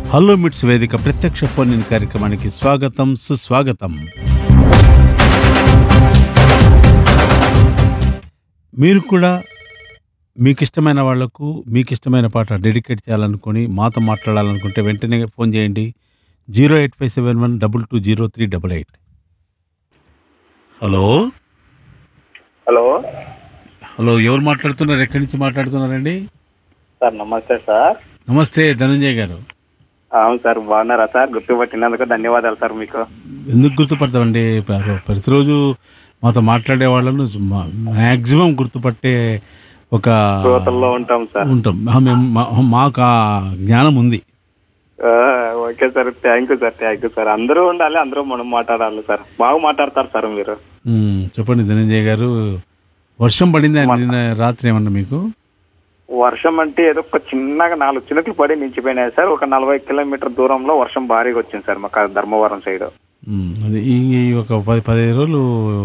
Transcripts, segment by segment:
Hello మిట్స్ వేదిక ప్రత్యక్ష ఫోన్ ఇన్ కార్యక్రమానికి స్వాగతం సుస్వాగతం మీరు కూడా మీకు ఇష్టమైన వాళ్లకు మీకు ఇష్టమైన పాట డెడికేట్ చేయాలనుకొని మాతో మాట్లాడాలనుకుంటే వెంటనే ఫోన్ చేయండి zero eight five seven one double two zero three double eight hello hello hello ఎవరు మాట్లాడుతున్నారు ఎక్కడి నుంచి మాట్లాడుతున్నారండి సార్ నమస్తే సార్ నమస్తే ధనంజయ్ గారు అవును సార్ బాగున్నారా సార్ గుర్తుపట్టినందుకు ధన్యవాదాలు సార్ మీకు ఎందుకు గుర్తుపడతామండి ప- ప్రతిరోజు మాతో మాట్లాడే వాళ్ళను మ్యాక్సిమం గుర్తుపట్టే ఒక శ్రోతల్లో ఉంటాం సార్ ఉంటాం ఆ, మేము మా- మాకు ఆ జ్ఞానం ఉంది ఆ, okay sir thank you sir thank you sir అందరూ ఉండాలి అందరూ మనం మాట్లాడాలి సార్ బాగా మాట్లాడతారు సార్ మీరు ఉమ్, చెప్పండి ధనంజయ్ గారు వర్షం పడిందా నిన్న రాత్రి ఏమన్నా మీకు వర్షం అంటే ఏదో ఒక చిన్నగా నాలుగు చినుకులు పడి నిలిచిపోయినాయి సార్ ఒక నలభై కిలోమీటర్ దూరంలో వర్షం భారీగా వచ్చింది సార్ మాకు ఆ ధర్మవరం సైడ్ ఉమ్, అది ఈ ఈ ఒక పది పదిహేను రోజులు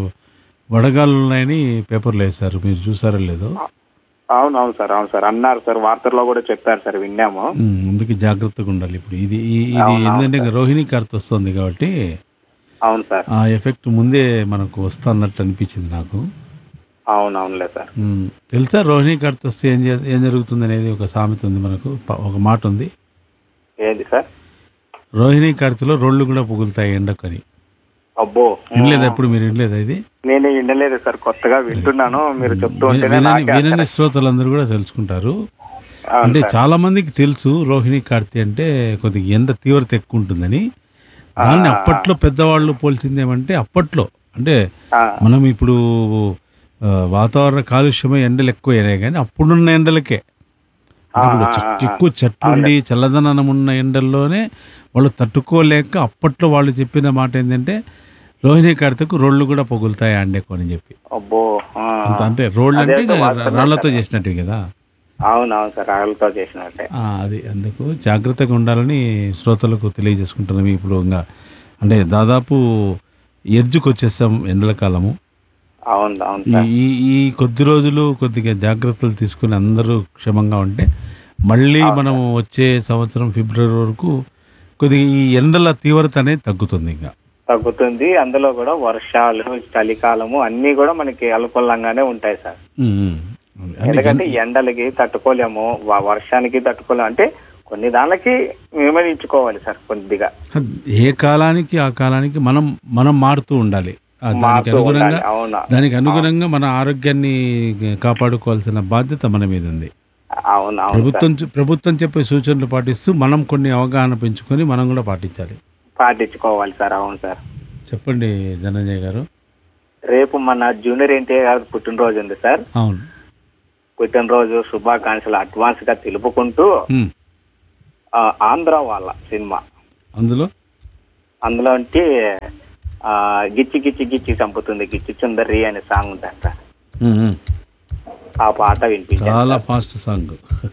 వడగాలు ఉన్నాయని పేపర్లో వేశారు మీరు చూసారో లేదో అవును అవును సార్ అవును సార్ అన్నారు సార్ వార్తల్లో కూడా చెప్పారు సార్ విన్నాము ఉమ్, అందుకే జాగ్రత్తగా ఉండాలి ఇప్పుడు ఇది ఈ- ఇది ఏంటంటే ఇంకా రోహిణి కార్త్ వస్తుంది కాబట్టి అవును సార్ ఆ ఎఫెక్ట్ ముందే మనకు వస్తున్నట్టు అనిపించింది నాకు అవును అవునులే సార్ మ్మ్. తెలుసా రోహిణి కార్త్ వస్తే ఏం చే- ఏం జరుగుతుంది అనేది ఒక సామెత ఉంది మనకు ప- ఒక మాట ఉంది ఏంది సార్ రోహిణి కార్తెలో రోళ్ళు కూడా పొగులుతాయి ఎండకని అబ్బో వినలేదా ఎప్పుడు మీరు వినలేదా ఇది నేను వినలేదు సార్ కొత్తగా వింటున్నాను మీరు చెప్తూ ఉంటేనే వినని నాకే వినని శ్రోతలందరూ కూడా తెలుసుకుంటారు అవును అంటే సార్. చాలా మందికి తెలుసు రోహిణి కార్తె అంటే కొద్దిగా ఎండ తీవ్రత ఎక్కువ ఉంటుందని దాన్ని అప్పట్లో పెద్దవాళ్ళు పోల్చిందేమంటే అప్పట్లో అంటే ఆ, మనం ఇప్పుడు ఆ, వాతావరణ కాలుష్యమై ఎండలు ఎక్కువ అయినాయి కానీ అప్పుడున్న ఎండలకే అంటే ఇప్పుడు చ- ఎక్కువ చెట్లుండి చల్లదనం ఉన్న ఎండల్లోనే వాళ్ళు తట్టుకోలేక అప్పట్లో వాళ్ళు చెప్పిన మాట ఏంటంటే రోహిణి కార్తెకు రోళ్ళు కూడా పొగులుతాయి అండేకు అని చెప్పి అబ్బో ఆ. అంత అంటే రోళ్ళు అదే అంటే అదే వాస్తవమే రాళ్లతో సార్. చేసినట్టు కదా అవును అవును సార్ రాగులతో చేసినట్టే ఆ, అది అందుకు జాగ్రత్తగా ఉండాలని శ్రోతలకు తెలియజేసుకుంటున్నాము ఇప్పుడు ఇంకా అంటే దాదాపు ఎడ్జుకు వచ్చేస్తాం ఎండల కాలము అవును అవును ఈ సార్ ఈ ఈ కొద్ది రోజులు కొద్దిగా జాగ్రత్తలు తీసుకుని అందరూ క్షేమంగా ఉంటే మళ్ళీ మనం వచ్చే సంవత్సరం ఫిబ్రవరి వరకు కొద్దిగా ఈ ఎండల తీవ్రత అనేది తగ్గుతుంది ఇంకా తగ్గుతుంది అందులో కూడా వర్షాలు చలికాలము అన్ని కూడా మనకి అనుకూలంగానే ఉంటాయి సార్ ఉమ్, ఉమ్. అంటే ఎందుకంటే ఎండలకి తట్టుకోలేము వ- వర్షానికి తట్టుకోలేము అంటే కొన్ని దానికి మేమే ఇచ్చుకోవాలి సార్ కొద్దిగా ఏ కాలానికి ఆ కాలానికి మనం మనం మారుతూ ఉండాలి ఆ దానికి మారుతూ అనుగుణంగా ఉండాలి అవునా దానికి అనుగుణంగా మన ఆరోగ్యాన్ని కాపాడుకోవాల్సిన బాధ్యత మన మీద ఉంది అవును అవును సార్ ప్రభుత్వం చె- ప్రభుత్వం చెప్పే సూచనలు పాటిస్తూ మనం కొన్ని అవగాహన పెంచుకొని మనం కూడా పాటించాలి పాటించుకోవాలి సార్ అవును సార్ చెప్పండి ధనంజయ్ గారు రేపు మన జూనియర్ ఎన్టీఆర్ గారి పుట్టినరోజు ఉంది సార్ అవును పుట్టినరోజు శుభాకాంక్షలు అడ్వాన్స్ గా తెలుపుకుంటూ ఉమ్. ఆ, ఆంధ్ర వాళ్ళ సినిమా అందులో అందులో అంటే ఆ, గిచ్చి గిచ్చి గిచ్చి చంపుతుంది గిచ్చి చుందరి అనే సాంగ్ ఉంటుంది సార్ ఉమ్, ఉమ్. ఆ పాట వినిపించాను చాలా ఫాస్ట్ సాంగ్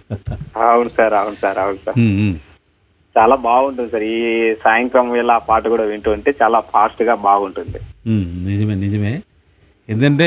అవును సార్ అవును సార్ అవును సార్ ఉమ్, ఉమ్. చాలా బాగుంటుంది సార్ ఈ సాయంత్రం వేళ ఆ పాట కూడా వింటూ ఉంటే చాలా ఫాస్ట్ గా బాగుంటుంది ఉమ్, నిజమే నిజమే ఎందుకంటే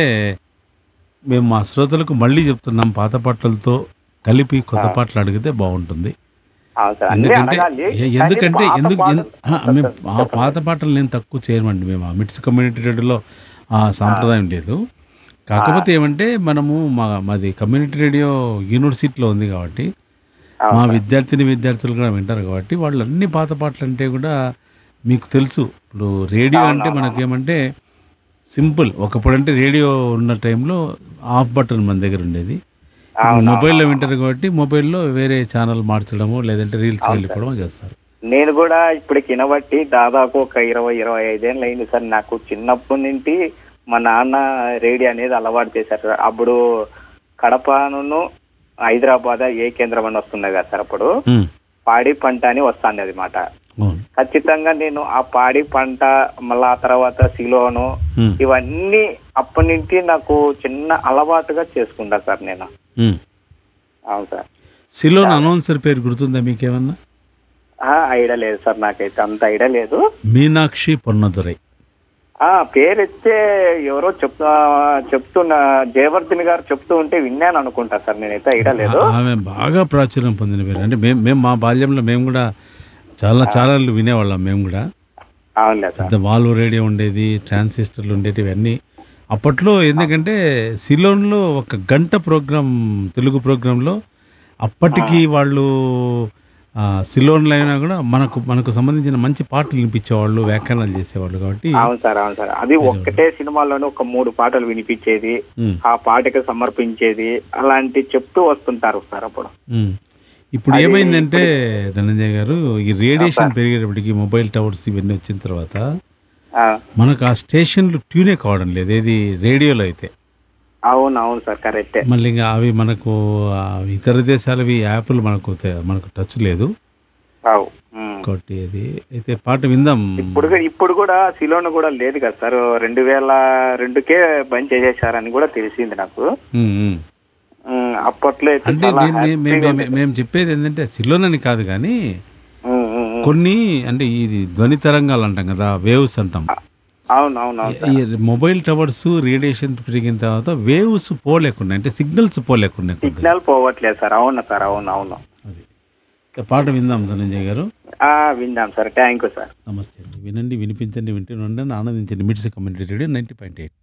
మేము మా శ్రోతలకు మళ్ళీ చెప్తున్నాం పాత పాటలతో కలిపి కొత్త పాటలు అడిగితే బాగుంటుంది అవును సార్ అన్నీ ఎందుకంటే అడగాలి ఎ- కానీ ఎందుకంటే పాత ఎందుకు పాటలు- ఎన్- ఆ, మేము ఆ పాత పాటలు నేను తక్కువ చేయమండి మేము ఆ మిట్స్ కమ్యూనిటీ రేడియోలో ఆ సాంప్రదాయం లేదు కాకపోతే ఏమంటే మనము మా మాది కమ్యూనిటీ రేడియో యూనివర్సిటీలో ఉంది కాబట్టి అవును మా విద్యార్థిని విద్యార్థులు కూడా వింటారు కాబట్టి వాళ్ళు అన్ని పాత పాటలు అంటే కూడా మీకు తెలుసు ఇప్పుడు రేడియో అంటే మనకేమంటే సింపుల్ ఒకప్పుడు అంటే రేడియో ఉన్న టైంలో ఆఫ్ బటన్ మన దగ్గర ఉండేది ఇప్పుడు మొబైల్లో వింటారు కాబట్టి మొబైల్లో వేరే ఛానల్ మార్చడము లేదంటే రీల్స్ వెళ్ళిపోవడం చేస్తారు నేను కూడా ఇప్పటికి వినబట్టి దాదాపు ఒక ఇరవై ఇరవై ఐదేళ్ళు అయింది సార్ నాకు చిన్నప్పటి నుండి మా నాన్న రేడియో అనేది అలవాటు చేశారు సార్ అప్పుడు కడపను హైదరాబాద్ ఏ కేంద్రం అని వస్తుంది కదా సార్ అప్పుడు ఉమ్, పాడి పంట అని వస్తుంది అది మాట అవును ఖచ్చితంగా నేను ఆ పాడి పంట మళ్ళా ఆ తర్వాత సిలోను ఉమ్, ఇవన్నీ అప్పటి నుంచి నాకు చిన్న అలవాటుగా చేసుకుంటా సార్ నేను ఉమ్. అవును సార్ సిలోన్ అనౌన్సర్ పేరు గుర్తుందా మీకేమన్నా ఆ, ఐడియా లేదు సార్ నాకైతే అంత ఐడియా లేదు మీనాక్షి పొన్నదురై ఆ పేరు ఎత్తే ఎవరో చెప్తా చెప్తున్న జయవర్ధన్ గారు చెప్తూ ఉంటే విన్నాను అనుకుంటా సార్ నేనైతే ఐడియా లేదు ఆ- ఆమె బాగా ప్రాచుర్యం పొందిన పేరు అంటే మేము మేము మా బాల్యంలో మేము కూడా చాలా ఛానళ్ళు వినేవాళ్ళం మేము కూడా అవునులే సార్ పెద్ద వాల్వ్ రేడియో ఉండేది ట్రాన్సిస్టర్లు ఉండేటివి అన్నీ అప్పట్లో ఎందుకంటే సిలోన్లో ఒక గంట ప్రోగ్రాం తెలుగు ప్రోగ్రాంలో అప్పటికి వాళ్ళు ఆ, సిలోన్లో అయినా కూడా మనకు మనకు సంబంధించిన మంచి పాటలు వినిపించేవాళ్ళు వ్యాఖ్యానాలు చేసేవాళ్ళు కాబట్టి అవును సార్ అవును సార్ అది ఒక్కటే సినిమాలోనే ఒక మూడు పాటలు వినిపించేది ఉమ్, ఆ పాటకి సమర్పించేది అలాంటి చెప్తూ వస్తుంటారు సార్ అప్పుడు ఉమ్. ఇప్పుడు అది ఏమైందంటే ధనంజయ్ గారు ఈ రేడియేషన్ పెరిగేటప్పటికి మొబైల్ టవర్స్ ఇవన్నీ వచ్చిన తర్వాత ఆ, మనకు ఆ స్టేషన్లు ట్యూనే కావడం లేదు ఏది రేడియోలో అయితే అవును అవును సార్ కరెక్టే మళ్ళీ ఇంకా అవి మనకు ఆ ఇతర దేశాలవి యాప్లు మనకు తె- మనకు టచ్ లేదు అవు ఉమ్. కాబట్టి అది అయితే పాట విందాం ఇప్పుడు కూడా- ఇప్పుడు కూడా సిలోన్ కూడా లేదు కదా సార్ రెండు వేల రెండుకే బంద్ చేసేసారని కూడా తెలిసింది నాకు ఉమ్, ఉమ్. ఉమ్, అప్పట్లో అయితే అంటే చాలా నేను- నేను- హ్యాపీగా మేము మేము- మేము చెప్పేది ఏంటంటే సిలోనని కాదు కానీ ఉమ్, ఉమ్, ఉమ్. కొన్ని అంటే ఇది ధ్వని తరంగాలు అంటాం కదా వేవ్స్ అంటాం అవును అవును అవును సార్. ఈ మొబైల్ టవర్స్ రేడియేషన్ పెరిగిన తర్వాత వేవ్స్ పోలేకుండా అంటే సిగ్నల్స్ పోలేకుండా కొద్దిగా సిగ్నల్ పోవట్లేదు సార్ అవును సార్ అవును అవును అది ఇక పాట విందాం ధనంజయ్ గారు ఆ, విందాం సార్ థ్యాంక్ యూ సార్ నమస్తే అండి వినండి వినిపించండి వింటూ ఉండండి ఆనందించండి MIDS community radio ninety point eight